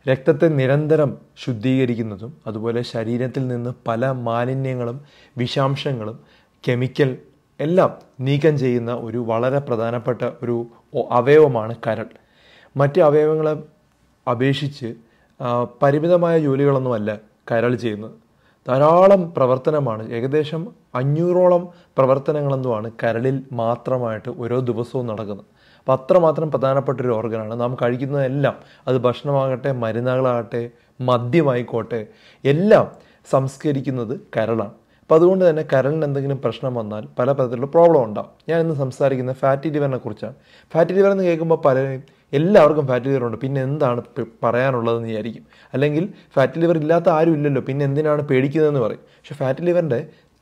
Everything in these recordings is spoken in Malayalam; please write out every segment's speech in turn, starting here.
രക്തത്തെ നിരന്തരം ശുദ്ധീകരിക്കുന്നതും അതുപോലെ ശരീരത്തിൽ നിന്ന് പല മാലിന്യങ്ങളും വിഷാംശങ്ങളും കെമിക്കൽ എല്ലാം നീക്കം ചെയ്യുന്ന ഒരു വളരെ പ്രധാനപ്പെട്ട ഒരു ഒ- അവയവമാണ് കരൾ മറ്റ് അവയവങ്ങളെ അപേക്ഷിച്ച് ആ, പരിമിതമായ ജോലികളൊന്നുമല്ല കരൾ ചെയ്യുന്നത് ധാരാളം പ്രവർത്തനമാണ് ഏകദേശം അഞ്ഞൂറോളം പ്രവർത്തനങ്ങളെന്നുമാണ് കരളിൽ മാത്രമായിട്ട് ഓരോ ദിവസവും നടക്കുന്നത് അപ്പോൾ അത്രമാത്രം പ്രധാനപ്പെട്ട ഒരു ഓർഗനാണ് നാം കഴിക്കുന്നതെല്ലാം അത് ഭക്ഷണമാകട്ടെ മരുന്നുകളാകട്ടെ മദ്യമായിക്കോട്ടെ എല്ലാം സംസ്കരിക്കുന്നത് കരളാണ് അപ്പോൾ അതുകൊണ്ട് തന്നെ കരളിന് എന്തെങ്കിലും പ്രശ്നം വന്നാൽ പല തരത്തിലുള്ള പ്രോബ്ലം ഉണ്ടാവും ഞാൻ ഇന്ന് സംസാരിക്കുന്നത് ഫാറ്റി ലിവറിനെ കുറിച്ചാണ് ഫാറ്റി ലിവർ എന്ന് കേൾക്കുമ്പോൾ പലരും എല്ലാവർക്കും ഫാറ്റി ലിവർ ഉണ്ട് പിന്നെ എന്താണ് പ- പറയാനുള്ളതെന്ന് വിചാരിക്കും അല്ലെങ്കിൽ ഫാറ്റി ലിവർ ഇല്ലാത്ത ആരും ഇല്ലല്ലോ പിന്നെ എന്തിനാണ് പേടിക്കുന്നതെന്ന് പറയും പക്ഷേ ഫാറ്റി ലിവറിൻ്റെ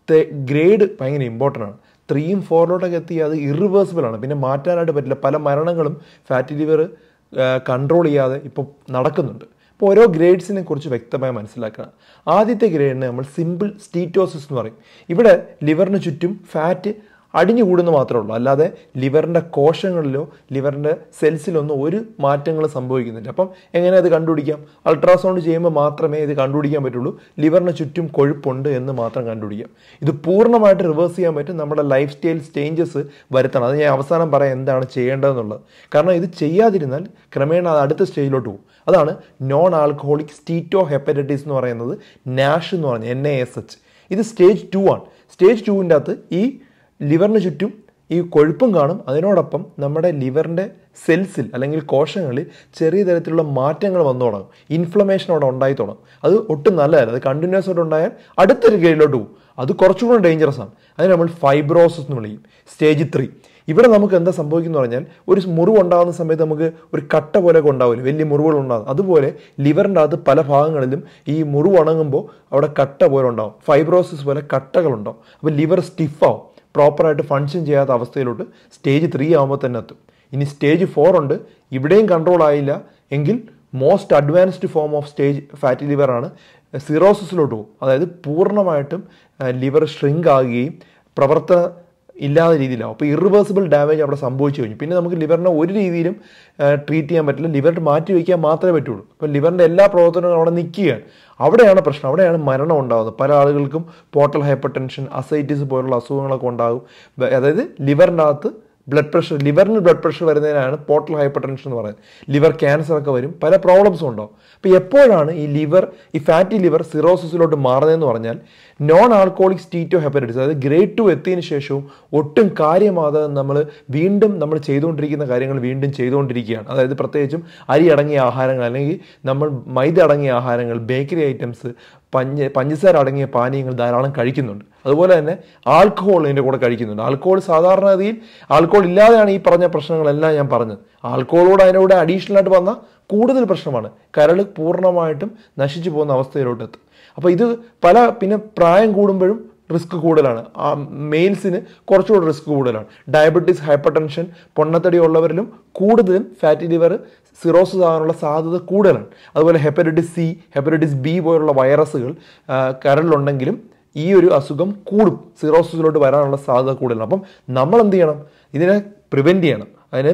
ഗ്രേഡ് ഭയങ്കര ഇമ്പോർട്ടൻ്റ് ആണ് ത്രീയും ഫോറിലോട്ടൊക്കെ എത്തി അത് ഇറിവേഴ്സിബിൾ ആണ് പിന്നെ മാറ്റാനായിട്ട് പറ്റില്ല പല മരണങ്ങളും ഫാറ്റി ലിവർ കൺട്രോൾ ചെയ്യാതെ ഇപ്പോൾ നടക്കുന്നുണ്ട് അപ്പോൾ ഓരോ ഗ്രേഡ്സിനെ കുറിച്ച് വ്യക്തമായി മനസ്സിലാക്കണം ആദ്യത്തെ ഗ്രേഡിനെ നമ്മൾ സിമ്പിൾ സ്റ്റീറ്റോസിസ് എന്ന് പറയും ഇവിടെ ലിവറിന് ചുറ്റും ഫാറ്റ് അടിഞ്ഞു കൂടുന്നു മാത്രമേ ഉള്ളൂ അല്ലാതെ ലിവറിൻ്റെ കോശങ്ങളിലോ ലിവറിൻ്റെ സെൽസിലൊന്നും ഒരു മാറ്റങ്ങൾ സംഭവിക്കുന്നില്ല അപ്പം എങ്ങനെ അത് കണ്ടുപിടിക്കാം അൾട്രാസൗണ്ട് ചെയ്യുമ്പോൾ മാത്രമേ ഇത് കണ്ടുപിടിക്കാൻ പറ്റുള്ളൂ ലിവറിന് ചുറ്റും കൊഴുപ്പുണ്ട് എന്ന് മാത്രം കണ്ടുപിടിക്കാം ഇത് പൂർണ്ണമായിട്ട് റിവേഴ്സ് ചെയ്യാൻ പറ്റും നമ്മുടെ ലൈഫ് സ്റ്റൈൽ ചേഞ്ചസ് വരുത്തണം അത് ഞാൻ അവസാനം പറയാം എന്താണ് ചെയ്യേണ്ടതെന്നുള്ളത് കാരണം ഇത് ചെയ്യാതിരുന്നാൽ ക്രമേണ അത് അടുത്ത സ്റ്റേജിലോട്ട് പോകും അതാണ് നോൺ ആൽക്കഹോളിക് സ്റ്റീറ്റോ ഹെപ്പറ്റൈറ്റിസ് എന്ന് പറയുന്നത് നാഷ് എന്ന് പറഞ്ഞ എൻ എ എസ് എച്ച് ഇത് സ്റ്റേജ് ടു ആണ് സ്റ്റേജ് ടുവിൻ്റെ അകത്ത് ഈ ലിവറിന് ചുറ്റും ഈ കൊഴുപ്പും കാണും അതിനോടൊപ്പം നമ്മുടെ ലിവറിൻ്റെ സെൽസിൽ അല്ലെങ്കിൽ കോശങ്ങളിൽ ചെറിയ തരത്തിലുള്ള മാറ്റങ്ങൾ വന്നു തുടങ്ങും ഇൻഫ്ലമേഷൻ അവിടെ ഉണ്ടായി തുടങ്ങും അത് ഒട്ടും നല്ലതല്ല അത് കണ്ടിന്യൂസ് ആയിട്ട് ഉണ്ടായാൽ അടുത്തൊരു ഗ്രേഡിലോട്ട് പോകും അത് കുറച്ചുകൂടെ ഡേഞ്ചറസ് ആണ് അതിന് നമ്മൾ ഫൈബ്രോസിസ് എന്ന് വിളിക്കും സ്റ്റേജ് ത്രീ ഇവിടെ നമുക്ക് എന്താ സംഭവിക്കുന്നു പറഞ്ഞാൽ ഒരു മുറിവ് ഉണ്ടാകുന്ന സമയത്ത് നമുക്ക് ഒരു കട്ട പോലെയൊക്കെ ഉണ്ടാവില്ല വലിയ മുറിവുകൾ ഉണ്ടാകും അതുപോലെ ലിവറിൻ്റെ അകത്ത് പല ഭാഗങ്ങളിലും ഈ മുറിവ് ഉണങ്ങുമ്പോൾ അവിടെ കട്ട പോലെ ഉണ്ടാവും ഫൈബ്രോസിസ് പോലെ കട്ടകളുണ്ടാവും അപ്പോൾ ലിവർ സ്റ്റിഫാവും പ്രോപ്പറായിട്ട് ഫങ്ഷൻ ചെയ്യാത്ത അവസ്ഥയിലോട്ട് സ്റ്റേജ് ത്രീ ആകുമ്പോൾ തന്നെ എത്തും ഇനി സ്റ്റേജ് ഫോർ ഉണ്ട് ഇവിടെയും കൺട്രോൾ ആയില്ല എങ്കിൽ most advanced form of stage fatty liver ആണ് സിറോസിസിലോട്ട് പോകും അതായത് പൂർണ്ണമായിട്ടും ലിവർ ഷ്രിങ്ക് ആകുകയും പ്രവർത്തന ഇല്ലാത്ത രീതിയിലാവും അപ്പോൾ ഇറിവേഴ്സിബിൾ ഡാമേജ് അവിടെ സംഭവിച്ചു കഴിഞ്ഞു പിന്നെ നമുക്ക് ലിവറിനെ ഒരു രീതിയിലും ട്രീറ്റ് ചെയ്യാൻ പറ്റില്ല ലിവറിന് മാറ്റി വയ്ക്കാൻ മാത്രമേ പറ്റുള്ളൂ അപ്പോൾ ലിവറിൻ്റെ എല്ലാ പ്രവർത്തനങ്ങളും അവിടെ നിൽക്കുകയാണ് അവിടെയാണ് പ്രശ്നം അവിടെയാണ് മരണം ഉണ്ടാകുന്നത് പല ആളുകൾക്കും പോർട്ടൽ ഹൈപ്പർ ടെൻഷൻ അസൈറ്റിസ് പോലുള്ള അസുഖങ്ങളൊക്കെ ഉണ്ടാകും വ- അതായത് ലിവറിൻ്റെ അകത്ത് ബ്ലഡ് പ്രഷർ ലിവറിന് ബ്ലഡ് പ്രഷർ വരുന്നതിനാണ് പോർട്ടൽ ഹൈപ്പർ ടെൻഷൻ എന്ന് പറയുന്നത് ലിവർ ക്യാൻസർ ഒക്കെ വരും പല പ്രോബ്ലംസും ഉണ്ടാവും അപ്പോൾ എപ്പോഴാണ് ഈ ലിവർ ഈ ഫാറ്റി ലിവർ സിറോസിസിലോട്ട് മാറുന്നതെന്ന് പറഞ്ഞാൽ നോൺ ആൽക്കോളിക് സ്റ്റീറ്റോ ഹെപ്പറ്റൈറ്റിസ് അതായത് ഗ്രേഡ് ടു എത്തിയതിന് ശേഷവും ഒട്ടും കാര്യമാകാതെ നമ്മൾ വീണ്ടും നമ്മൾ ചെയ്തുകൊണ്ടിരിക്കുന്ന കാര്യങ്ങൾ വീണ്ടും ചെയ്തുകൊണ്ടിരിക്കുകയാണ് അതായത് പ്രത്യേകിച്ചും അരി അടങ്ങിയ ആഹാരങ്ങൾ അല്ലെങ്കിൽ നമ്മൾ മൈദ അടങ്ങിയ ആഹാരങ്ങൾ ബേക്കറി ഐറ്റംസ് പഞ്ഞ പഞ്ചസാര അടങ്ങിയ പാനീയങ്ങൾ ധാരാളം കഴിക്കുന്നുണ്ട് അതുപോലെ തന്നെ ആൽക്കഹോൾ ഇതിൻ്റെ കൂടെ കഴിക്കുന്നുണ്ട് ആൽക്കഹോൾ സാധാരണഗതിയിൽ ആൽക്കഹോൾ ഇല്ലാതെയാണ് ഈ പറഞ്ഞ പ്രശ്നങ്ങളെല്ലാം ഞാൻ പറഞ്ഞത് ആൽക്കഹോളോട് അതിൻ്റെ കൂടെ അഡീഷണൽ ആയിട്ട് വന്നാൽ കൂടുതൽ പ്രശ്നമാണ് കരൾ പൂർണ്ണമായിട്ടും നശിച്ചു പോകുന്ന അവസ്ഥയിലോട്ട് എത്തും അപ്പോൾ ഇത് പല പിന്നെ പ്രായം കൂടുമ്പോഴും റിസ്ക് കൂടുതലാണ് ആ മെയിൽസിന് കുറച്ചുകൂടി റിസ്ക് കൂടുതലാണ് ഡയബറ്റീസ് ഹൈപ്പർ ടെൻഷൻ പൊണ്ണത്തടി ഉള്ളവരിലും കൂടുതലും ഫാറ്റി ലിവർ സിറോസിസ് ആകാനുള്ള സാധ്യത കൂടുതലാണ് അതുപോലെ ഹെപ്പറ്റൈറ്റിസ് സി ഹെപ്പറ്റൈറ്റിസ് ബി പോലുള്ള വൈറസുകൾ ആ, കരളിലുണ്ടെങ്കിലും ഈ ഒരു അസുഖം കൂടും സിറോസിസിലോട്ട് വരാനുള്ള സാധ്യത കൂടുതലാണ് അപ്പം നമ്മൾ എന്ത് ചെയ്യണം ഇതിനെ പ്രിവെൻറ്റ് ചെയ്യണം അതിനെ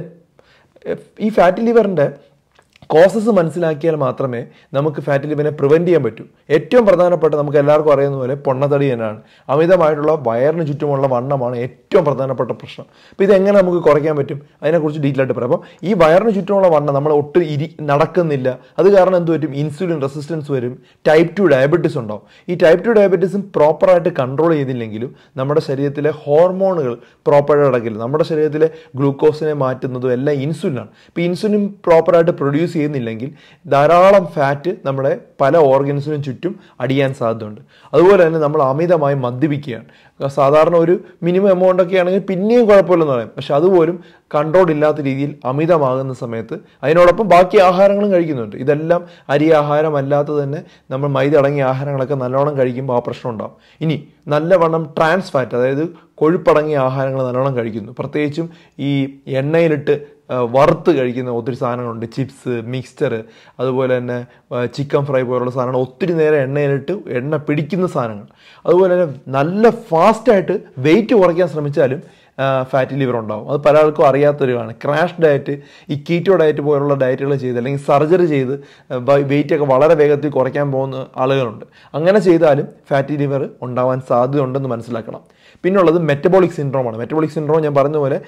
ഈ ഫാറ്റി ലിവറിൻ്റെ കോസസ് മനസ്സിലാക്കിയാൽ മാത്രമേ നമുക്ക് ഫാറ്റി ലിവറിനെ പ്രിവെൻറ്റ് ചെയ്യാൻ പറ്റൂ ഏറ്റവും പ്രധാനപ്പെട്ട നമുക്ക് എല്ലാവർക്കും അറിയുന്ന പോലെ പൊണ്ണത്തടി തന്നെയാണ് അമിതമായിട്ടുള്ള വയറിന് ചുറ്റുമുള്ള വണ്ണമാണ് ഏറ്റവും പ്രധാനപ്പെട്ട പ്രശ്നം അപ്പോൾ ഇതെങ്ങനെ നമുക്ക് കുറയ്ക്കാൻ പറ്റും അതിനെക്കുറിച്ച് ഡീറ്റെയിൽ ആയിട്ട് പറയാം അപ്പം ഈ വയറിന് ചുറ്റുമുള്ള വണ്ണം നമ്മൾ ഒട്ടും ഇരി നടക്കുന്നില്ല അത് കാരണം എന്ത് പറ്റും ഇൻസുലിൻ റെസിസ്റ്റൻസ് വരും ടൈപ്പ് ടു ഡയബറ്റീസ് ഉണ്ടാവും ഈ ടൈപ്പ് ടു ഡയബറ്റീസും പ്രോപ്പറായിട്ട് കൺട്രോൾ ചെയ്തില്ലെങ്കിലും നമ്മുടെ ശരീരത്തിലെ ഹോർമോണുകൾ പ്രോപ്പറായിട്ട് നടക്കില്ല നമ്മുടെ ശരീരത്തിലെ ഗ്ലൂക്കോസിനെ മാറ്റുന്നതും എല്ലാം ഇൻസുലിനാണ് ഇപ്പോൾ ഇൻസുലിൻ പ്രോപ്പറായിട്ട് പ്രൊഡ്യൂസ് ചെയ്യുന്നില്ലെങ്കിൽ ധാരാളം ഫാറ്റ് നമ്മുടെ പല ഓർഗൻസിനും ചുറ്റും അടിയാൻ സാധ്യതയുണ്ട് അതുപോലെ തന്നെ നമ്മൾ അമിതമായി മദ്യപിക്കുകയാണ് സാധാരണ ഒരു മിനിമം എമൗണ്ട് ഒക്കെ ആണെങ്കിൽ പിന്നെയും കുഴപ്പമില്ലെന്ന് പറയാം പക്ഷെ അതുപോലും കൺട്രോൾ ഇല്ലാത്ത രീതിയിൽ അമിതമാകുന്ന സമയത്ത് അതിനോടൊപ്പം ബാക്കി ആഹാരങ്ങളും കഴിക്കുന്നുണ്ട് ഇതെല്ലാം അരി ആഹാരം അല്ലാതെ തന്നെ നമ്മൾ മൈദ അടങ്ങിയ ആഹാരങ്ങളൊക്കെ നല്ലോണം കഴിക്കുമ്പോൾ ആ പ്രശ്നം ഉണ്ടാവും ഇനി നല്ലവണ്ണം ട്രാൻസ് ഫാറ്റ് അതായത് കൊഴുപ്പടങ്ങിയ ആഹാരങ്ങൾ നല്ലോണം കഴിക്കുന്നു പ്രത്യേകിച്ചും ഈ എണ്ണയിലിട്ട് ആ, വറുത്ത് കഴിക്കുന്ന ഒത്തിരി സാധനങ്ങളുണ്ട് ചിപ്സ് മിക്സ്ചർ അതുപോലെ തന്നെ ചിക്കൻ ഫ്രൈ പോലുള്ള സാധനങ്ങൾ ഒത്തിരി നേരം എണ്ണയിലിട്ട് എണ്ണ പിടിക്കുന്ന സാധനങ്ങൾ അതുപോലെ തന്നെ നല്ല ഫാസ്റ്റായിട്ട് വെയിറ്റ് കുറയ്ക്കാൻ ശ്രമിച്ചാലും ഫാറ്റി ലിവർ ഉണ്ടാവും അത് പല ആൾക്കും അറിയാത്തൊരു ആണ് ക്രാഷ് ഡയറ്റ് ഈ കീറ്റോ ഡയറ്റ് പോലുള്ള ഡയറ്റുകൾ ചെയ്ത് അല്ലെങ്കിൽ സർജറി ചെയ്ത് വെയിറ്റ് ഒക്കെ വളരെ വേഗത്തിൽ കുറയ്ക്കാൻ പോകുന്ന ആളുകളുണ്ട് അങ്ങനെ ചെയ്താലും ഫാറ്റി ലിവർ ഉണ്ടാവാൻ സാധ്യത ഉണ്ടെന്ന് മനസ്സിലാക്കണം പിന്നുള്ളത് മെറ്റബോളിക് സിൻഡ്രോമാണ് മെറ്റബോളിക് സിൻഡ്രോം ഞാൻ പറഞ്ഞ പോലെ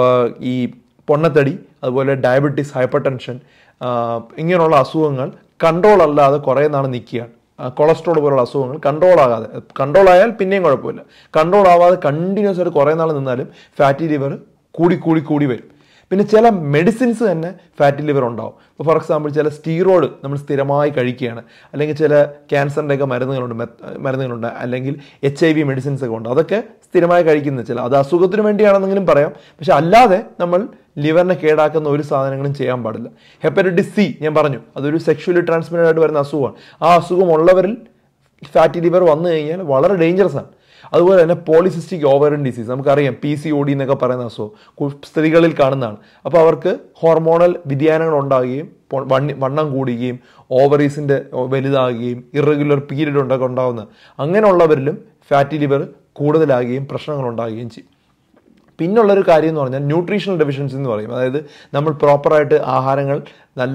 ഈ പൊണ്ണത്തടി അതുപോലെ ഡയബറ്റീസ് ഹൈപ്പർ ടെൻഷൻ ഇങ്ങനെയുള്ള അസുഖങ്ങൾ കൺട്രോൾ അല്ലാതെ കുറേ നാൾ നിൽക്കുകയാണ് കൊളസ്ട്രോൾ പോലുള്ള അസുഖങ്ങൾ കൺട്രോൾ ആകാതെ കൺട്രോൾ ആയാൽ പിന്നെയും കുഴപ്പമില്ല കൺട്രോൾ ആവാതെ കണ്ടിന്യൂസ് ആയിട്ട് കുറേ നാൾ നിന്നാലും ഫാറ്റി ലിവർ കൂടി കൂടി കൂടി വരും പിന്നെ ചില മെഡിസിൻസ് തന്നെ ഫാറ്റി ലിവർ ഉണ്ടാവും ഇപ്പോൾ ഫോർ എക്സാമ്പിൾ ചില സ്റ്റീറോയിഡ് നമ്മൾ സ്ഥിരമായി കഴിക്കുകയാണ് അല്ലെങ്കിൽ ചില ക്യാൻസറിൻ്റെ ഒക്കെ മരുന്നുകളുണ്ട് മരുന്നുകളുണ്ട് അല്ലെങ്കിൽ എച്ച് ഐ വി മെഡിസിൻസ് ഒക്കെ ഉണ്ട് അതൊക്കെ സ്ഥിരമായി കഴിക്കുന്ന ചില അത് അസുഖത്തിന് വേണ്ടിയാണെന്നെങ്കിലും പറയാം പക്ഷെ അല്ലാതെ നമ്മൾ ലിവറിനെ കേടാക്കുന്ന ഒരു സാധനങ്ങളും ചെയ്യാൻ പാടില്ല ഹെപ്പറ്റൈറ്റിസ് സി ഞാൻ പറഞ്ഞു അതൊരു സെക്ഷുവലി ട്രാൻസ്മിറ്റഡ് ആയിട്ട് വരുന്ന അസുഖമാണ് ആ അസുഖം ഉള്ളവരിൽ ഫാറ്റി ലിവർ വന്നു കഴിഞ്ഞാൽ വളരെ ഡേഞ്ചറസ് ആണ് അതുപോലെ തന്നെ പോളിസിസ്റ്റിക് ഓവറിൻ ഡിസീസ് നമുക്കറിയാം പി സി ഒ ഡി എന്നൊക്കെ പറയുന്ന അസുഖം സ്ത്രീകളിൽ കാണുന്നതാണ് അപ്പോൾ അവർക്ക് ഹോർമോണൽ വ്യതിയാനങ്ങൾ ഉണ്ടാകുകയും വണ്ണം കൂടുകയും ഓവറീസിൻ്റെ വലുതാകുകയും ഇറഗുലർ പീരീഡ് ഉണ്ടൊക്കെ ഉണ്ടാകുന്ന അങ്ങനെയുള്ളവരിലും ഫാറ്റി ലിവർ കൂടുതലാകുകയും പ്രശ്നങ്ങൾ ഉണ്ടാകുകയും ചെയ്യും പിന്നുള്ളൊരു കാര്യം എന്ന് പറഞ്ഞാൽ ന്യൂട്രീഷണൽ ഡെഫിഷ്യൻസി എന്ന് പറയും അതായത് നമ്മൾ പ്രോപ്പറായിട്ട് ആഹാരങ്ങൾ നല്ല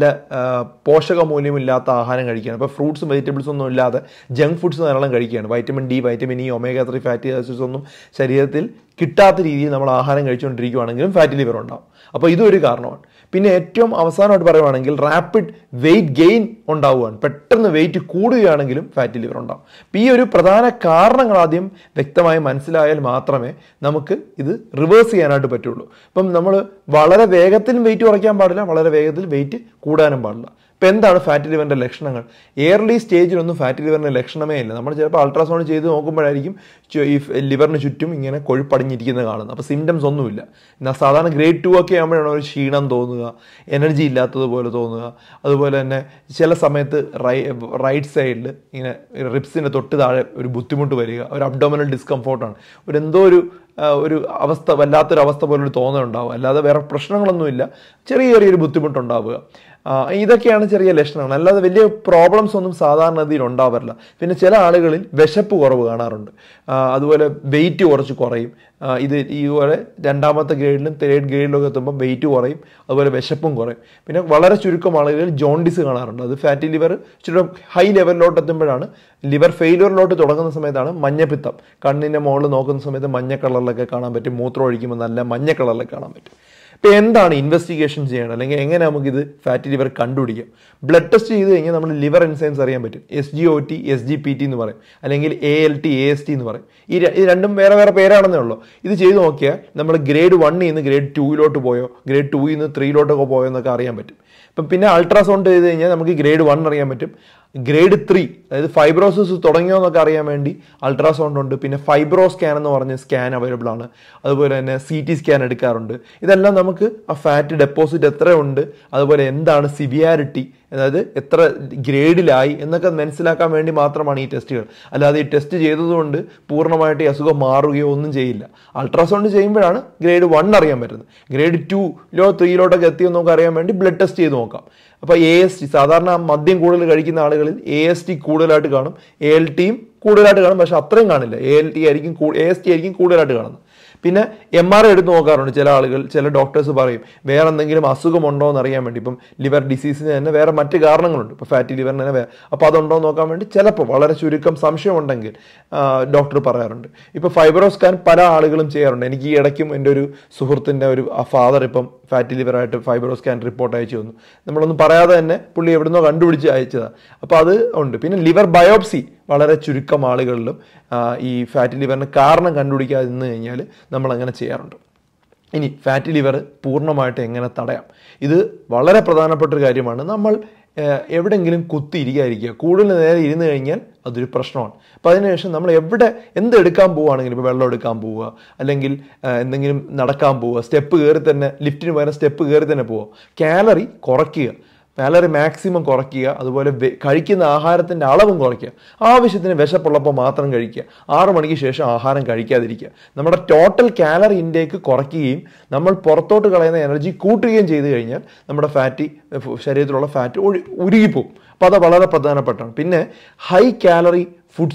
പോഷക മൂല്യമില്ലാത്ത ആഹാരം കഴിക്കുകയാണ് ഇപ്പോൾ ഫ്രൂട്ട്സും വെജിറ്റബിൾസും ഒന്നും ഇല്ലാതെ ജങ്ക് ഫുഡ്സ് ധാരാളം കഴിക്കുകയാണ് vitamin D vitamin E omega three fatty acids ഒന്നും ശരീരത്തിൽ കിട്ടാത്ത രീതിയിൽ നമ്മൾ ആഹാരം കഴിച്ചുകൊണ്ടിരിക്കുകയാണെങ്കിലും ഫാറ്റി ലിവർ ഉണ്ടാവും അപ്പോൾ ഇതും ഒരു കാരണമാണ് പിന്നെ ഏറ്റവും അവസാനമായിട്ട് പറയുവാണെങ്കിൽ റാപ്പിഡ് വെയിറ്റ് ഗെയിൻ ഉണ്ടാവുകയാണ് പെട്ടെന്ന് വെയിറ്റ് കൂടുകയാണെങ്കിലും ഫാറ്റി ലിവർ ഉണ്ടാവും അപ്പോൾ ഈ ഒരു പ്രധാന കാരണങ്ങൾ ആദ്യം വ്യക്തമായി മനസ്സിലായാൽ മാത്രമേ നമുക്ക് ഇത് റിവേഴ്സ് ചെയ്യാനായിട്ട് പറ്റുള്ളൂ ഇപ്പം നമ്മൾ വളരെ വേഗത്തിൽ വെയിറ്റ് കുറയ്ക്കാൻ പാടില്ല വളരെ വേഗത്തിൽ വെയിറ്റ് കൂടാനും പാടില്ല ഇപ്പം എന്താണ് ഫാറ്റി ലിവറിൻ്റെ ലക്ഷണങ്ങൾ ഏർലി സ്റ്റേജിലൊന്നും ഫാറ്റി ലിവറിൻ്റെ ലക്ഷണമേ ഇല്ല നമ്മൾ ചിലപ്പോൾ അൾട്രാസൗണ്ട് ചെയ്ത് നോക്കുമ്പോഴായിരിക്കും ഈ ലിവറിന് ചുറ്റും ഇങ്ങനെ കൊഴുപ്പടിഞ്ഞിരിക്കുന്നത് കാണുന്നത് അപ്പോൾ സിംറ്റംസ് ഒന്നുമില്ല എന്നാൽ സാധാരണ ഗ്രേഡ് ടു ഒക്കെ ആകുമ്പോഴാണ് ഒരു ക്ഷീണം തോന്നുക എനർജി ഇല്ലാത്തതുപോലെ തോന്നുക അതുപോലെ തന്നെ ചില സമയത്ത് റൈ റൈറ്റ് സൈഡിൽ ഇങ്ങനെ റിപ്സിൻ്റെ തൊട്ട് താഴെ ഒരു ബുദ്ധിമുട്ട് വരിക ഒരു അബ്ഡോമിനൽ ഡിസ്കംഫോർട്ടാണ് ഒരു എന്തോ ഒരു ഒരു അവസ്ഥ വല്ലാത്തൊരു അവസ്ഥ പോലൊരു തോന്നലുണ്ടാവും അല്ലാതെ വേറെ പ്രശ്നങ്ങളൊന്നുമില്ല ചെറിയ ചെറിയൊരു ബുദ്ധിമുട്ടുണ്ടാവുക ഇതൊക്കെയാണ് ചെറിയ ലക്ഷണങ്ങൾ അല്ലാതെ വലിയ പ്രോബ്ലംസ് ഒന്നും സാധാരണഗതിയിൽ ഉണ്ടാവാറില്ല പിന്നെ ചില ആളുകളിൽ വിശപ്പ് കുറവ് കാണാറുണ്ട് അതുപോലെ വെയിറ്റ് കുറച്ച് കുറയും ഇത് ഇതുപോലെ രണ്ടാമത്തെ ഗ്രേഡിലും തേർഡ് ഗ്രേഡിലൊക്കെ എത്തുമ്പോൾ വെയിറ്റ് കുറയും അതുപോലെ വിശപ്പും കുറയും പിന്നെ വളരെ ചുരുക്കം ആളുകളിൽ ജോണ്ടിസ് കാണാറുണ്ട് അത് ഫാറ്റി ലിവർ ഇച്ചിരി ഹൈ ലെവലിലോട്ട് എത്തുമ്പോഴാണ് ലിവർ ഫെയിലിയറിലോട്ട് തുടങ്ങുന്ന സമയത്താണ് മഞ്ഞപ്പിത്തം കണ്ണിൻ്റെ മുകളിൽ നോക്കുന്ന സമയത്ത് മഞ്ഞ കളറിലൊക്കെ കാണാൻ പറ്റും മൂത്രം ഒഴിക്കുമ്പോൾ നല്ല മഞ്ഞ കളറിലൊക്കെ കാണാൻ പറ്റും ഇപ്പോൾ എന്താണ് ഇൻവെസ്റ്റിഗേഷൻ ചെയ്യണം അല്ലെങ്കിൽ എങ്ങനെ നമുക്കിത് ഫാറ്റി ലിവർ കണ്ടുപിടിക്കാം ബ്ലഡ് ടെസ്റ്റ് ചെയ്ത് കഴിഞ്ഞാൽ നമ്മൾ ലിവർ എൻസൈൻസ് അറിയാൻ പറ്റും S G O T S G P T എന്ന് പറയും അല്ലെങ്കിൽ A L T A S T എന്ന് പറയും ഈ ഈ രണ്ടും വേറെ വേറെ പേരാണെന്നേ ഉള്ളൂ ഇത് ചെയ്ത് നോക്കിയാൽ നമ്മൾ ഗ്രേഡ് വണ്ണിൽ നിന്ന് ഗ്രേഡ് ടൂയിലോട്ട് പോയോ ഗ്രേഡ് ടൂയിൽ നിന്ന് ത്രീയിലോട്ടൊക്കെ പോയോ എന്നൊക്കെ അറിയാൻ പറ്റും ഇപ്പം പിന്നെ അൾട്രാസൗണ്ട് ചെയ്ത് കഴിഞ്ഞാൽ നമുക്ക് ഗ്രേഡ് വൺ അറിയാൻ പറ്റും ഗ്രേഡ് ത്രീ അതായത് ഫൈബ്രോസിസ് തുടങ്ങിയോ എന്നൊക്കെ അറിയാൻ വേണ്ടി അൾട്രാസൗണ്ട് ഉണ്ട് പിന്നെ ഫൈബ്രോ സ്കാൻ എന്ന് പറഞ്ഞ സ്കാൻ അവൈലബിൾ ആണ് അതുപോലെ തന്നെ സി ടി സ്കാൻ എടുക്കാറുണ്ട് ഇതെല്ലാം നമുക്ക് ആ ഫാറ്റ് ഡെപ്പോസിറ്റ് എത്രയുണ്ട് അതുപോലെ എന്താണ് സിവിയാരിറ്റി അതായത് എത്ര ഗ്രേഡിലായി എന്നൊക്കെ മനസ്സിലാക്കാൻ വേണ്ടി മാത്രമാണ് ഈ ടെസ്റ്റുകൾ അല്ലാതെ ഈ ടെസ്റ്റ് ചെയ്തതുകൊണ്ട് പൂർണ്ണമായിട്ട് ഈ അസുഖം മാറുകയോ ഒന്നും ചെയ്യില്ല അൾട്രാസൗണ്ട് ചെയ്യുമ്പോഴാണ് ഗ്രേഡ് വൺ അറിയാൻ പറ്റുന്നത് ഗ്രേഡ് ടൂയിലോ ത്രീയിലോട്ടൊക്കെ എത്തിയോ നമുക്ക് അറിയാൻ വേണ്ടി ബ്ലഡ് ടെസ്റ്റ് ചെയ്ത് നോക്കാം അപ്പോൾ എ എസ് ടി സാധാരണ മദ്യം കൂടുതൽ കഴിക്കുന്ന ആളുകളിൽ എ എസ് ടി കൂടുതലായിട്ട് കാണും എ എൽ ടിയും കൂടുതലായിട്ട് കാണും പക്ഷെ അത്രയും കാണില്ല എ എൽ ടി ആയിരിക്കും എ എസ് ടി ആയിരിക്കും കൂടുതലായിട്ട് കാണുന്നത് പിന്നെ എം ആർ ഐ എടുത്ത് നോക്കാറുണ്ട് ചില ആളുകൾ ചില ഡോക്ടേഴ്സ് പറയും വേറെ എന്തെങ്കിലും അസുഖമുണ്ടോ എന്ന് അറിയാൻ വേണ്ടി ഇപ്പം ലിവർ ഡിസീസിന് തന്നെ വേറെ മറ്റ് കാരണങ്ങളുണ്ട് ഇപ്പോൾ ഫാറ്റി ലിവറിന് തന്നെ വേറെ അപ്പോൾ അതുണ്ടോ എന്ന് നോക്കാൻ വേണ്ടി ചിലപ്പോൾ വളരെ ചുരുക്കം സംശയമുണ്ടെങ്കിൽ ഡോക്ടർ പറയാറുണ്ട് ഇപ്പോൾ ഫൈബ്രോ സ്കാൻ പല ആളുകളും ചെയ്യാറുണ്ട് എനിക്ക് ഈ ഇടയ്ക്കും എൻ്റെ ഒരു സുഹൃത്തിൻ്റെ ഒരു ഫാദർ ഇപ്പം ഫാറ്റി ലിവറായിട്ട് ഫൈബ്രോ സ്കാൻ റിപ്പോർട്ട് അയച്ചു തന്നു നമ്മളൊന്നും പറയാതെ തന്നെ പുള്ളി എവിടുന്നോ കണ്ടുപിടിച്ച് അയച്ചതാണ് അപ്പോൾ അത് ഉണ്ട് പിന്നെ ലിവർ ബയോപ്സി വളരെ ചുരുക്കം ആളുകളിലും ഈ ഫാറ്റി ലിവറിന് കാരണം കണ്ടുപിടിക്കാതെ നിന്ന് കഴിഞ്ഞാൽ നമ്മൾ അങ്ങനെ ചെയ്യാറുണ്ട് ഇനി ഫാറ്റി ലിവർ പൂർണ്ണമായിട്ട് എങ്ങനെ തടയാം ഇത് വളരെ പ്രധാനപ്പെട്ട ഒരു കാര്യമാണ് നമ്മൾ എവിടെയെങ്കിലും കുത്തി ഇരിക്കാതിരിക്കുക കൂടുതൽ നേരം ഇരുന്ന് കഴിഞ്ഞാൽ അതൊരു പ്രശ്നമാണ് അപ്പോൾ അതിനുശേഷം നമ്മൾ എവിടെ എന്ത് എടുക്കാൻ പോവുകയാണെങ്കിലും ഇപ്പോൾ വെള്ളം എടുക്കാൻ പോവുക അല്ലെങ്കിൽ എന്തെങ്കിലും നടക്കാൻ പോവുക സ്റ്റെപ്പ് കയറി തന്നെ ലിഫ്റ്റിന് പകരം സ്റ്റെപ്പ് കയറി തന്നെ പോവുക കാലറി കുറയ്ക്കുക കാലറി മാക്സിമം കുറയ്ക്കുക അതുപോലെ കഴിക്കുന്ന ആഹാരത്തിൻ്റെ അളവും കുറയ്ക്കുക ആവശ്യത്തിന് വിശപ്പുള്ളപ്പോൾ മാത്രം കഴിക്കുക ആറു മണിക്ക് ശേഷം ആഹാരം കഴിക്കാതിരിക്കുക നമ്മുടെ ടോട്ടൽ കാലറി ഇൻടേക്ക് കുറയ്ക്കുകയും നമ്മൾ പുറത്തോട്ട് കളയുന്ന എനർജി കൂട്ടുകയും ചെയ്തു കഴിഞ്ഞാൽ നമ്മുടെ ഫാറ്റി ശരീരത്തിലുള്ള ഫാറ്റ് ഒഴി ഉരുകിപ്പോവും അപ്പോൾ അത് വളരെ പ്രധാനപ്പെട്ടാണ് പിന്നെ ഹൈ കാലറി ഫുഡ്സ് ഉണ്ട്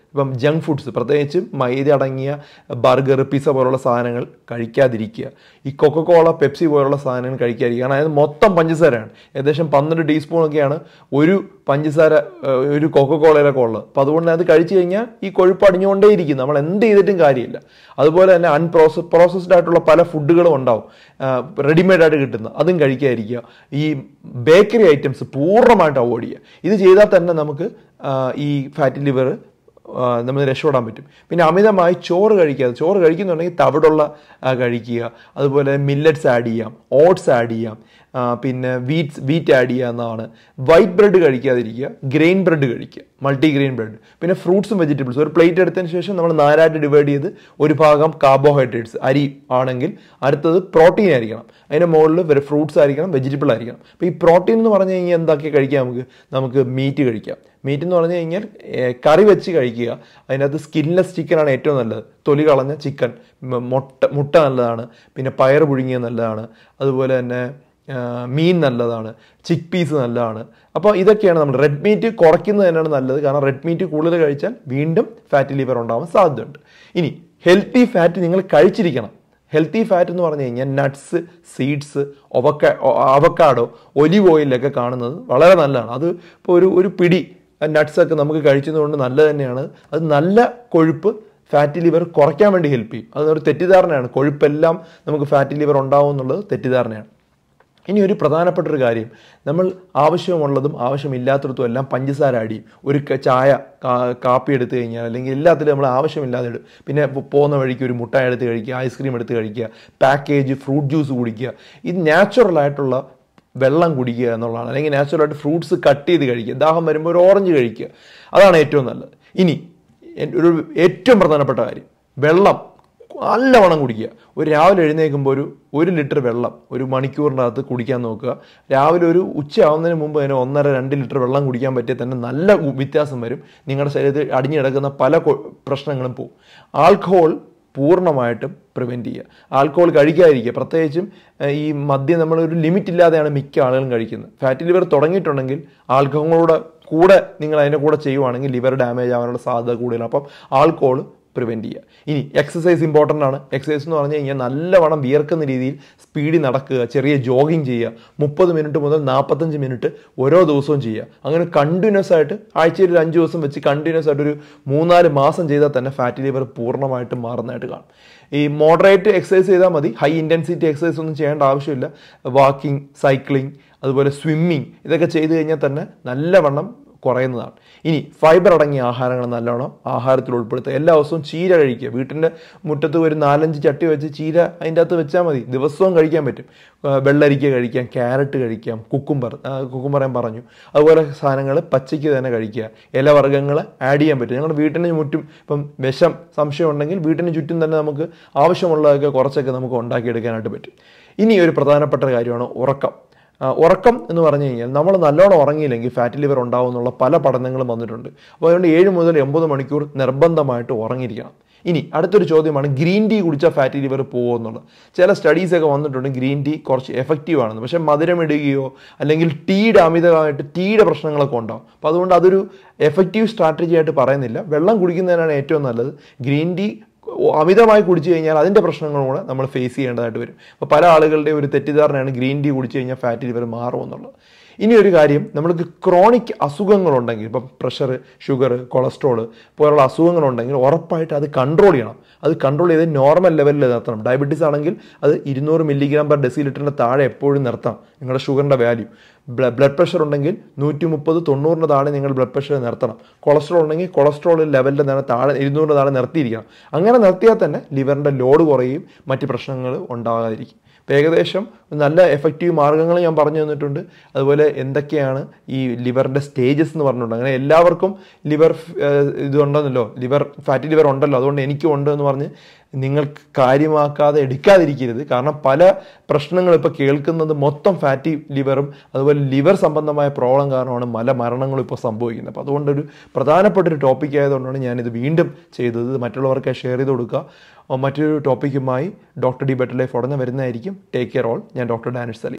ഇപ്പം ജങ്ക് ഫുഡ്സ് പ്രത്യേകിച്ചും മൈദ അടങ്ങിയ ബർഗർ പിസ്സ പോലുള്ള സാധനങ്ങൾ കഴിക്കാതിരിക്കുക ഈ കൊക്കക്കോള പെപ്സി പോലുള്ള സാധനങ്ങൾ കഴിക്കാതിരിക്കുക കാരണം അത് മൊത്തം പഞ്ചസാരയാണ് ഏകദേശം പന്ത്രണ്ട് ടീസ്പൂൺ ഒക്കെയാണ് ഒരു പഞ്ചസാര ഏഹ്, ഒരു കൊക്കക്കോളയിലൊക്കെ ഉള്ളത് അപ്പോൾ അതുകൊണ്ട് അത് കഴിച്ചു കഴിഞ്ഞാൽ ഈ കൊഴുപ്പ് അടിഞ്ഞുകൊണ്ടേയിരിക്കും നമ്മൾ എന്ത് ചെയ്തിട്ടും കാര്യമില്ല അതുപോലെ തന്നെ അൺപ്രോസസ് പ്രോസസ്ഡ് ആയിട്ടുള്ള പല ഫുഡുകളും ഉണ്ടാവും റെഡിമെയ്ഡ് ആയിട്ട് കിട്ടുന്ന അതും കഴിക്കാതിരിക്കുക ഈ ബേക്കറി ഐറ്റംസ് പൂർണ്ണമായിട്ട് അവോയ്ഡ് ചെയ്യുക ഇത് ചെയ്താൽ തന്നെ നമുക്ക് ആ, ഈ ഫാറ്റി ലിവർ നമ്മൾ രക്ഷപ്പെടാൻ പറ്റും പിന്നെ അമിതമായി ചോറ് കഴിക്കാതെ ചോറ് കഴിക്കുന്നുണ്ടെങ്കിൽ തവിടുള്ള ആ, കഴിക്കുക അതുപോലെ മില്ലറ്റ്സ് ആഡ് ചെയ്യാം ഓട്സ് ആഡ് ചെയ്യാം ആ, പിന്നെ വീറ്റ്സ് വീറ്റ് ആഡ് ചെയ്യുക എന്നതാണ് വൈറ്റ് ബ്രെഡ് കഴിക്കാതിരിക്കുക ഗ്രെയിൻ ബ്രെഡ് കഴിക്കുക മൾട്ടി ഗ്രെയിൻ ബ്രെഡ് പിന്നെ ഫ്രൂട്ട്സും വെജിറ്റബിൾസും ഒരു പ്ലേറ്റ് എടുത്തതിന് ശേഷം നമ്മൾ നാലായിട്ട് ഡിവൈഡ് ചെയ്ത് ഒരു ഭാഗം കാർബോഹൈഡ്രേറ്റ്സ് അരി ആണെങ്കിൽ അടുത്തത് പ്രോട്ടീൻ ആയിരിക്കണം അതിൻ്റെ മുകളിൽ ഫ്രൂട്ട്സ് ആയിരിക്കണം വെജിറ്റബിൾ ആയിരിക്കണം അപ്പോൾ ഈ പ്രോട്ടീൻ എന്ന് പറഞ്ഞു കഴിഞ്ഞാൽ എന്താക്കി കഴിക്കാം നമുക്ക് നമുക്ക് മീറ്റ് കഴിക്കാം മീറ്റ് എന്ന് പറഞ്ഞു കഴിഞ്ഞാൽ ഏർ, കറി വെച്ച് കഴിക്കുക അതിനകത്ത് സ്കിൻലെസ് ചിക്കനാണ് ഏറ്റവും നല്ലത് തൊലി കളഞ്ഞ ചിക്കൻ മുട്ട മുട്ട നല്ലതാണ് പിന്നെ പയർ പുഴുങ്ങിയത് നല്ലതാണ് അതുപോലെ തന്നെ ആ, മീൻ നല്ലതാണ് ചിക്ക് പീസ് നല്ലതാണ് അപ്പോൾ ഇതൊക്കെയാണ് നമ്മൾ റെഡ് മീറ്റ് കുറയ്ക്കുന്നത് തന്നെയാണ് നല്ലത് കാരണം റെഡ് മീറ്റ് കൂടുതൽ കഴിച്ചാൽ വീണ്ടും ഫാറ്റി ലിവർ ഉണ്ടാവാൻ സാധ്യതയുണ്ട് ഇനി ഹെൽത്തി ഫാറ്റ് നിങ്ങൾ കഴിച്ചിരിക്കണം ഹെൽത്തി ഫാറ്റ് എന്ന് പറഞ്ഞു കഴിഞ്ഞാൽ നട്ട്സ് സീഡ്സ് ഒവക്ക അവക്കാഡോ ഒലിവ് ഓയിലൊക്കെ കാണുന്നത് വളരെ നല്ലതാണ് അത് ഇപ്പോൾ ഒരു ഒരു പിടി നട്ട്സ് ഒക്കെ നമുക്ക് കഴിച്ചതുകൊണ്ട് നല്ലത് തന്നെയാണ് അത് നല്ല കൊഴുപ്പ് ഫാറ്റി ലിവർ കുറയ്ക്കാൻ വേണ്ടി ഹെൽപ്പ് ചെയ്യും അതൊരു തെറ്റിദ്ധാരണയാണ് കൊഴുപ്പെല്ലാം നമുക്ക് ഫാറ്റി ലിവർ ഉണ്ടാവും എന്നുള്ളത് തെറ്റിദ്ധാരണയാണ് ഇനി ഒരു പ്രധാനപ്പെട്ട ഒരു കാര്യം നമ്മൾ ആവശ്യമുള്ളതും ആവശ്യമില്ലാത്തടത്തും എല്ലാം പഞ്ചസാര അടിയും ഒരു ക- ചായ കാ- കാപ്പി എടുത്തു കഴിഞ്ഞാൽ അല്ലെങ്കിൽ എല്ലാത്തിലും നമ്മൾ ആവശ്യമില്ലാതെ ഇടും പിന്നെ പോ- പോകുന്ന വഴിക്ക് ഒരു മുട്ടായി എടുത്ത് കഴിക്കുക ഐസ്ക്രീം എടുത്ത് കഴിക്കുക പാക്കേജ് ഫ്രൂട്ട് ജ്യൂസ് കുടിക്കുക ഇത് നാച്ചുറൽ ആയിട്ടുള്ള വെള്ളം കുടിക്കുക എന്നുള്ളതാണ് അല്ലെങ്കിൽ നാച്ചുറലായിട്ട് ഫ്രൂട്ട്സ് കട്ട് ചെയ്ത് കഴിക്കുക ദാഹം വരുമ്പോൾ ഒരു ഓറഞ്ച് കഴിക്കുക അതാണ് ഏറ്റവും നല്ലത് ഇനി എൻ- ഒരു ഏറ്റവും പ്രധാനപ്പെട്ട കാര്യം വെള്ളം നല്ലവണ്ണം കുടിക്കുക ഒരു രാവിലെ എഴുന്നേൽക്കുമ്പോൾ ഒരു ഒരു ലിറ്റർ വെള്ളം ഒരു മണിക്കൂറിനകത്ത് കുടിക്കാൻ നോക്കുക രാവിലെ ഒരു ഉച്ചയാവുന്നതിന് മുമ്പ് അതിന് ഒന്നര രണ്ട് ലിറ്റർ വെള്ളം കുടിക്കാൻ പറ്റിയാൽ തന്നെ നല്ല ഉ- വ്യത്യാസം വരും നിങ്ങളുടെ ശരീരത്തിൽ അടിഞ്ഞു കിടക്കുന്ന പല കൊ- പ്രശ്നങ്ങളും പോകും ആൽക്കഹോൾ പൂർണ്ണമായിട്ടും പ്രിവെൻറ്റ് ചെയ്യുക ആൽക്കഹോൾ കഴിക്കാതിരിക്കുക പ്രത്യേകിച്ചും ഏഹ്, ഈ മദ്യം നമ്മൾ ഒരു ലിമിറ്റ് ഇല്ലാതെയാണ് മിക്ക ആളുകളും കഴിക്കുന്നത് ഫാറ്റി ലിവർ തുടങ്ങിയിട്ടുണ്ടെങ്കിൽ ആൽക്കഹോളോടെ കൂടെ നിങ്ങൾ അതിൻ്റെ കൂടെ ചെയ്യുവാണെങ്കിൽ ലിവർ ഡാമേജ് ആവാനുള്ള സാധ്യത കൂടുതലാണ് അപ്പം ആൽക്കഹോൾ പ്രിവെൻറ്റ് ചെയ്യുക ഇനി എക്സസൈസ് ഇമ്പോർട്ടൻ്റ് ആണ് എക്സസൈസ് എന്ന് പറഞ്ഞു കഴിഞ്ഞാൽ നല്ലവണ്ണം വിയർക്കുന്ന രീതിയിൽ സ്പീഡിൽ നടക്കുക ചെറിയ ജോഗിങ് ചെയ്യുക മുപ്പത് മിനിറ്റ് മുതൽ നാൽപ്പത്തഞ്ച് മിനിറ്റ് ഓരോ ദിവസവും ചെയ്യുക അങ്ങനെ കണ്ടിന്യൂസ് ആയിട്ട് ആഴ്ചയിൽ ഒരു അഞ്ച് ദിവസം വെച്ച് കണ്ടിന്യൂസ് ആയിട്ട് ഒരു മൂന്നാല് മാസം ചെയ്താൽ തന്നെ ഫാറ്റി ലിവർ പൂർണ്ണമായിട്ടും മാറുന്നതായിട്ട് കാണും ഈ മോഡറേറ്റ് എക്സസൈസ് ചെയ്താൽ മതി ഹൈ ഇൻറ്റൻസിറ്റി എക്സസൈസ് ഒന്നും ചെയ്യേണ്ട ആവശ്യമില്ല വാക്കിംഗ് സൈക്ലിംഗ് അതുപോലെ സ്വിമ്മിങ് ഇതൊക്കെ ചെയ്തു കഴിഞ്ഞാൽ തന്നെ നല്ലവണ്ണം കുറയുന്നതാണ് ഇനി ഫൈബർ അടങ്ങിയ ആഹാരങ്ങൾ നല്ലോണം ആഹാരത്തിൽ ഉൾപ്പെടുത്തുക എല്ലാ ദിവസവും ചീര കഴിക്കുക വീട്ടിൻ്റെ മുറ്റത്ത് ഒരു നാലഞ്ച് ചട്ടി വെച്ച് ചീര അതിൻ്റെ അകത്ത് വെച്ചാൽ മതി ദിവസവും കഴിക്കാൻ പറ്റും ആ, വെള്ളരിക്ക കഴിക്കാം ക്യാരറ്റ് കഴിക്കാം കുക്കുംബർ കുക്കുംബർ ഞാൻ പറഞ്ഞു അതുപോലെ സാധനങ്ങൾ പച്ചയ്ക്ക് തന്നെ കഴിക്കുക ഇലവർഗ്ഗങ്ങൾ ആഡ് ചെയ്യാൻ പറ്റും ഞങ്ങളുടെ വീട്ടിന് ചുറ്റും ഇപ്പം വിഷം സംശയം ഉണ്ടെങ്കിൽ വീട്ടിന് ചുറ്റും തന്നെ നമുക്ക് ആവശ്യമുള്ളതൊക്കെ കുറച്ചൊക്കെ നമുക്ക് ഉണ്ടാക്കിയെടുക്കാനായിട്ട് പറ്റും ഇനി ഒരു പ്രധാനപ്പെട്ട കാര്യമാണ് ഉറക്കം ആ, ഉറക്കം എന്ന് പറഞ്ഞു കഴിഞ്ഞാൽ നമ്മൾ നല്ലോണം ഉറങ്ങിയില്ലെങ്കിൽ ഫാറ്റി ലിവർ ഉണ്ടാവും എന്നുള്ള പല പഠനങ്ങളും വന്നിട്ടുണ്ട് അപ്പോൾ അതുകൊണ്ട് ഏഴ് മുതൽ എൺപത് മണിക്കൂർ നിർബന്ധമായിട്ട് ഉറങ്ങിയിരിക്കണം ഇനി അടുത്തൊരു ചോദ്യമാണ് ഗ്രീൻ ടീ കുടിച്ചാൽ ഫാറ്റി ലിവർ പോകുമോ എന്നുള്ളത് ചില സ്റ്റഡീസ് ഒക്കെ വന്നിട്ടുണ്ട് ഗ്രീൻ ടീ കുറച്ച് എഫക്റ്റീവ് ആണെന്ന് പക്ഷേ മധുരം ഇടുകയോ അല്ലെങ്കിൽ ടീയുടെ അമിതമായിട്ട് ടീയുടെ പ്രശ്നങ്ങളൊക്കെ ഉണ്ടാവും അപ്പോൾ അതുകൊണ്ട് അതൊരു എഫക്റ്റീവ് സ്ട്രാറ്റജി ആയിട്ട് പറയുന്നില്ല വെള്ളം കുടിക്കുന്നതിനാണ് ഏറ്റവും നല്ലത് ഗ്രീൻ ടീ അമിതമായി കുടിച്ചു കഴിഞ്ഞാൽ അതിൻ്റെ പ്രശ്നങ്ങളും കൂടെ നമ്മൾ ഫേസ് ചെയ്യേണ്ടതായിട്ട് വരും അപ്പോൾ പല ആളുകളുടെ ഒരു തെറ്റിദ്ധാരണയാണ് ഗ്രീൻ ടീ കുടിച്ചു കഴിഞ്ഞാൽ ഫാറ്റി ലിവർ മാറും എന്നുള്ളത് ഇനി ഒരു കാര്യം നമ്മൾക്ക് ക്രോണിക് അസുഖങ്ങളുണ്ടെങ്കിൽ ഇപ്പം പ്രഷർ ഷുഗർ കൊളസ്ട്രോൾ പോലുള്ള അസുഖങ്ങളുണ്ടെങ്കിൽ ഉറപ്പായിട്ട് അത് കൺട്രോൾ ചെയ്യണം അത് കൺട്രോൾ ചെയ്ത് നോർമൽ ലെവലിൽ നിർത്തണം ഡയബറ്റീസ് ആണെങ്കിൽ അത് ഇരുന്നൂറ് മില്ലിഗ്രാം പെർ ഡെസിലിറ്ററിൻ്റെ താഴെ എപ്പോഴും നിർത്തണം നിങ്ങളുടെ ഷുഗറിൻ്റെ വാല്യൂ ബ്ലഡ് പ്രഷർ ഉണ്ടെങ്കിൽ നൂറ്റി മുപ്പത് തൊണ്ണൂറിന് താഴെ നിങ്ങൾ ബ്ലഡ് പ്രഷർ നിർത്തണം കൊളസ്ട്രോൾ ഉണ്ടെങ്കിൽ കൊളസ്ട്രോൾ ലെവലിൻ്റെ നേരെ താഴെ ഇരുന്നൂറിന് താഴെ നിർത്തിയിരിക്കണം അങ്ങനെ നിർത്തിയാൽ തന്നെ ലിവറിൻ്റെ ലോഡ് കുറയും മറ്റ് പ്രശ്നങ്ങൾ ഉണ്ടാകാതിരിക്കും അപ്പോൾ ഏകദേശം നല്ല എഫക്റ്റീവ് മാർഗ്ഗങ്ങൾ ഞാൻ പറഞ്ഞു തന്നിട്ടുണ്ട് അതുപോലെ എന്തൊക്കെയാണ് ഈ ലിവറിൻ്റെ സ്റ്റേജസ് എന്ന് പറഞ്ഞിട്ടുണ്ട് അങ്ങനെ എല്ലാവർക്കും ലിവർ ഇതുണ്ടെന്നല്ലോ ലിവർ ഫാറ്റി ലിവർ ഉണ്ടല്ലോ അതുകൊണ്ട് എനിക്കും ഉണ്ട് എന്ന് പറഞ്ഞ് നിങ്ങൾ കാര്യമാക്കാതെ എടുക്കാതിരിക്കരുത് കാരണം പല പ്രശ്നങ്ങൾ ഇപ്പോൾ കേൾക്കുന്നത് മൊത്തം ഫാറ്റി ലിവറും അതുപോലെ ലിവർ സംബന്ധമായ പ്രോബ്ലം കാരണമാണ് പല മരണങ്ങളും ഇപ്പോൾ സംഭവിക്കുന്നത് അപ്പോൾ അതുകൊണ്ടൊരു പ്രധാനപ്പെട്ട ഒരു ടോപ്പിക് ആയതുകൊണ്ടാണ് ഞാനിത് വീണ്ടും ചെയ്തത് ഇത് മറ്റുള്ളവർക്ക് ഷെയർ ചെയ്ത് കൊടുക്കുക മറ്റൊരു ടോപ്പിക്കുമായി ഡോക്ടർ ഡി ബെറ്റർ ലൈഫ് ഉടനെ വരുന്നതായിരിക്കും ടേക്ക് കെയർ ഓൾ ഞാൻ ഡോക്ടർ ഡാനിഷ് സലീം